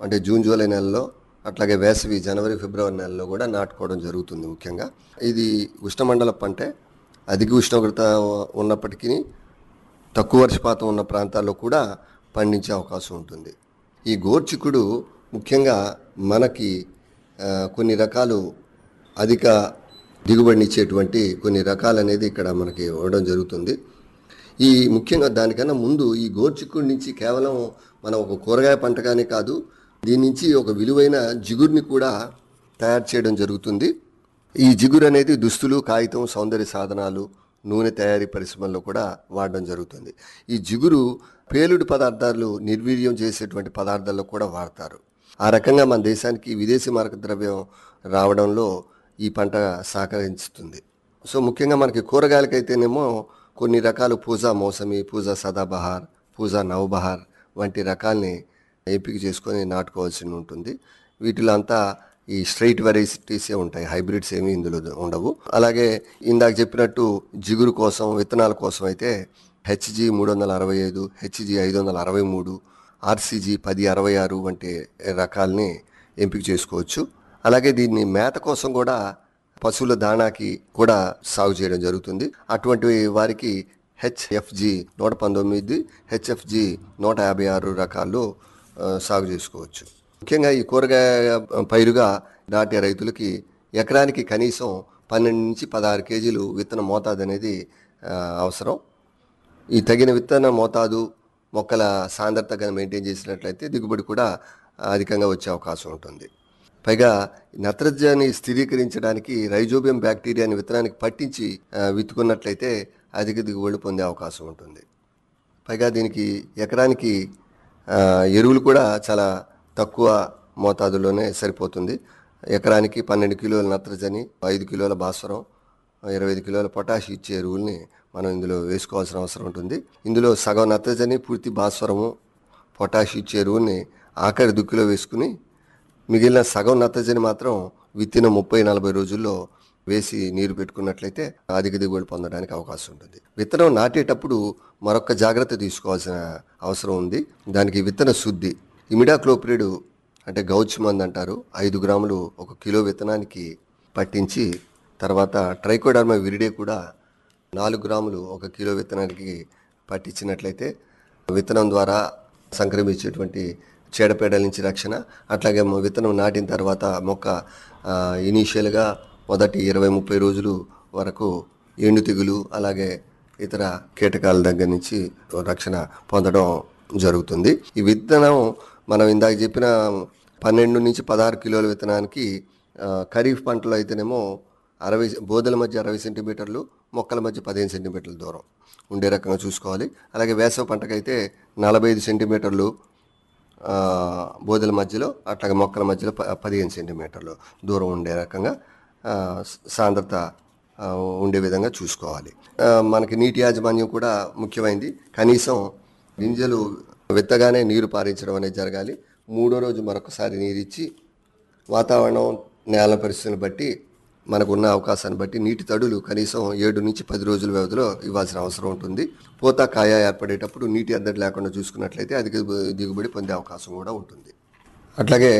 అంటే June July నెలలో అట్లాగే వేసవి జనవరి ఫిబ్రవరి నెలలో కూడా నాటుకోవడం జరుగుతుంది ముఖ్యంగా ఇది ఉష్ణమండల పంటే అధిక ఉష్ణోగ్రత ఉన్నప్పటికీ తక్కువ వర్షపాతం ఉన్న ప్రాంతాల్లో కూడా పండించే అవకాశం ఉంటుంది ఈ గోర్చిక్కుడు ముఖ్యంగా మనకి ఆ, కొన్ని రకాలు అధిక దిగుబడినిచ్చేటువంటి కొన్ని రకాలు అనేది ఇక్కడ మనకి ఇవ్వడం జరుగుతుంది ఈ ముఖ్యంగా దానికన్నా ముందు ఈ గోర్చిక్కుడి నుంచి కేవలం మనం ఒక కూరగాయ పంటగానే కాదు దీని నుంచి ఒక విలువైన జిగురుని కూడా తయారు చేయడం జరుగుతుంది ఈ జిగురు అనేది దుస్తులు కాగితం సౌందర్య సాధనాలు నూనె తయారీ పరిశ్రమల్లో కూడా వాడడం జరుగుతుంది ఈ జిగురు పేలుడు పదార్థాలు నిర్వీర్యం చేసేటువంటి పదార్థాల్లో కూడా వాడతారు ఆ రకంగా మన దేశానికి విదేశీ మార్క ద్రవ్యం రావడంలో ఈ పంట సహకరిస్తుంది సో ముఖ్యంగా మనకి కూరగాయలకైతేనేమో కొన్ని రకాలు పూజా మౌసమి పూజా సదాబహార్ పూజా నవబహార్ వంటి రకాల్ని ఎంపిక చేసుకొని నాటుకోవాల్సి ఉంటుంది వీటిలో అంతా ఈ స్ట్రైట్ వెరైటీసే ఉంటాయి హైబ్రిడ్స్ ఏమీ ఇందులో ఉండవు అలాగే ఇందాక చెప్పినట్టు జిగురు కోసం విత్తనాల కోసం అయితే హెచ్జి మూడు వందల అరవై ఐదు హెచ్జి ఐదు వందల అరవై మూడు ఆర్సీజీ పది అరవై ఆరు వంటి రకాల్ని ఎంపిక చేసుకోవచ్చు అలాగే దీన్ని మేత కోసం కూడా పశువుల దాణాకి కూడా సాగు చేయడం జరుగుతుంది అటువంటి వారికి హెచ్ఎఫ్జి నూట పంతొమ్మిది హెచ్ఎఫ్జి నూట యాభై ఆరు రకాలు ఆ, సాగు చేసుకోవచ్చు ముఖ్యంగా ఈ కూరగాయ పైరుగా నాటే రైతులకి ఎకరానికి కనీసం పన్నెండు నుంచి పదహారు కేజీలు విత్తన మోతాదు అనేది ఆ, అవసరం ఈ తగిన విత్తన మోతాదు మొక్కల సాంద్రత మెయింటైన్ చేసినట్లయితే దిగుబడి కూడా అధికంగా వచ్చే అవకాశం ఉంటుంది పైగా నత్రజని స్థిరీకరించడానికి రైజోబియం బ్యాక్టీరియాని విత్తనానికి పట్టించి ఆ, విత్తుకున్నట్లయితే అధిక దిగుబడి పొందే అవకాశం ఉంటుంది పైగా దీనికి ఎకరానికి ఆ, ఎరువులు కూడా చాలా తక్కువ మోతాదులోనే సరిపోతుంది ఎకరానికి పన్నెండు కిలోల నత్రజని ఐదు కిలోల భాస్వరం ఇరవై ఐదు కిలోల పొటాష్ ఇచ్చే ఎరువుల్ని మనం ఇందులో వేసుకోవాల్సిన అవసరం ఉంటుంది ఇందులో సగం నత్రజని పూర్తి భాస్వరము పొటాష్ ఇచ్చే ఎరువుల్ని ఆఖరి దుక్కిలో వేసుకుని మిగిలిన సగం నత్రజని మాత్రం విత్తిన ముప్పై నలభై రోజుల్లో వేసి నీరు పెట్టుకున్నట్లయితే అధిక దిగుబడి పొందడానికి అవకాశం ఉంటుంది విత్తనం నాటేటప్పుడు మరొక జాగ్రత్త తీసుకోవాల్సిన అవసరం ఉంది దానికి విత్తన శుద్ధి ఇమిడాక్లోప్రిడ్ అంటే గౌచ్ మంది అంటారు ఐదు గ్రాములు ఒక కిలో విత్తనానికి పట్టించి తర్వాత ట్రైకోడర్మా విరిడే కూడా నాలుగు గ్రాములు ఒక కిలో విత్తనానికి పట్టించినట్లయితే విత్తనం ద్వారా సంక్రమించేటువంటి చీడపీడల నుంచి రక్షణ అట్లాగే మొ- విత్తనం నాటిన తర్వాత మొక్క ఆ, ఇనీషియల్గా మొదటి ఇరవై ముప్పై రోజులు వరకు ఎండు తెగులు అలాగే ఇతర కీటకాల దగ్గర నుంచి రక్షణ పొందడం జరుగుతుంది ఈ విత్తనం మనం ఇందాక చెప్పిన పన్నెండు నుంచి పదహారు కిలోల విత్తనానికి ఆ, ఖరీఫ్ పంటలో అయితేనేమో అరవై బోదల మధ్య అరవై సెంటీమీటర్లు మొక్కల మధ్య పదిహేను సెంటీమీటర్ల దూరం ఉండే రకంగా చూసుకోవాలి అలాగే వేసవి పంటకైతే నలభై ఐదు సెంటీమీటర్లు ఆ, బోదెల మధ్యలో అట్లాగే మొక్కల మధ్యలో ప పదిహేను సెంటీమీటర్లు దూరం ఉండే రకంగా ఆ, స- సాంద్రత ఆ, ఉండే విధంగా చూసుకోవాలి ఆ, మనకి నీటి యాజమాన్యం కూడా ముఖ్యమైనది కనీసం గింజలు విత్తగానే నీరు పారించడం అనేది జరగాలి మూడో రోజు మరొకసారి నీరు ఇచ్చి వాతావరణం నేల పరిస్థితులను బట్టి మనకు ఉన్న అవకాశాన్ని బట్టి నీటి తడులు కనీసం ఏడు నుంచి పది రోజుల వ్యవధిలో ఇవ్వాల్సిన అవసరం ఉంటుంది పూత కాయ ఏర్పడేటప్పుడు నీటి అద్దడి లేకుండా చూసుకున్నట్లయితే అధిక దిగు- దిగుబడి పొందే అవకాశం కూడా ఉంటుంది అట్లాగే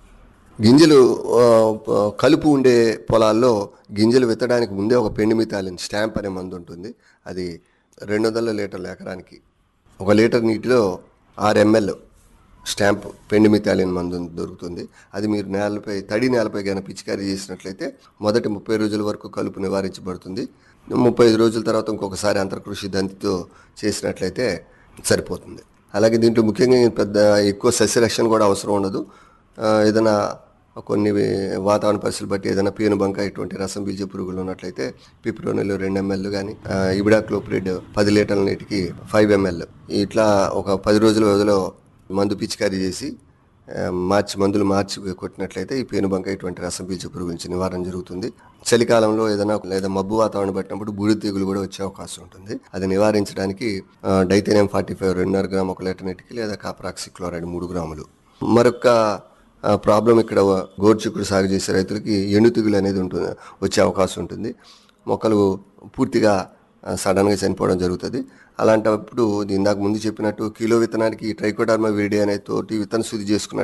గింజలు ఆ, ప- కలుపు ఉండే పొలాల్లో గింజలు విత్తడానికి ముందే ఒక పెండిమితాలిన్ స్టాంప్ అనే మందు ఉంటుంది అది రెండు వందల లీటర్ల ఎకరానికి ఒక లీటర్ నీటిలో ఆరు ఎంఎల్ స్టాంప్ పెండిమితాలిన్ మందు దొరుకుతుంది అది మీరు నేలపై తడి నేలపై కానీ పిచికారీ చేసినట్లయితే మొదటి ముప్పై రోజుల వరకు కలుపు నివారించబడుతుంది ముప్పై ఐదు రోజుల తర్వాత ఇంకొకసారి అంతర్కృషి దంతితో చేసినట్లయితే సరిపోతుంది అలాగే దీంట్లో ముఖ్యంగా పెద్ద ఎక్కువ సస్యరక్షణ కూడా అవసరం ఉండదు ఆ, ఏదైనా కొన్ని వాతావరణ పరిస్థితులు బట్టి ఏదైనా పేనుబంక ఇటువంటి రసం పీల్చే పురుగులు ఉన్నట్లయితే పిప్రోనిల్ రెండు ఎంఎల్ కానీ ఇబిడాక్లోప్రిడ్ పది లీటర్ల నీటికి ఫైవ్ ఎంఎల్ ఇట్లా ఒక పది రోజుల వ్యవధిలో మందు పిచికారీ చేసి ఆ, మార్చి మందులు మార్చి కొట్టినట్లయితే ఈ పేనుబంక ఇటువంటి రసం పీల్చే పురుగు నుంచి నివారణ జరుగుతుంది చలికాలంలో ఏదైనా లేదా మబ్బు వాతావరణం పట్టినప్పుడు బూడిద తెగులు కూడా వచ్చే అవకాశం ఉంటుంది అది నివారించడానికి డైతేనియం ఫార్టీ ఫైవ్ రెండున్నర గ్రామ్ ఒక లీటర్ నీటికి లేదా కాపరాక్సి క్లోరైడ్ మూడు గ్రాములు మరొక ఆ, ప్రాబ్లం ఇక్కడ గోర్చిక్కుడు సాగు చేసే రైతులకి ఎండు తెగులు అనేది ఉంటుంది వచ్చే అవకాశం ఉంటుంది మొక్కలు పూర్తిగా ఆ, సడన్గా చనిపోవడం జరుగుతుంది అలాంటప్పుడు ఇందాక ముందు చెప్పినట్టు కిలో విత్తనానికి ట్రైకోడర్మా విరిడి అనే తోటి విత్తన శుద్ధి చేసుకున్న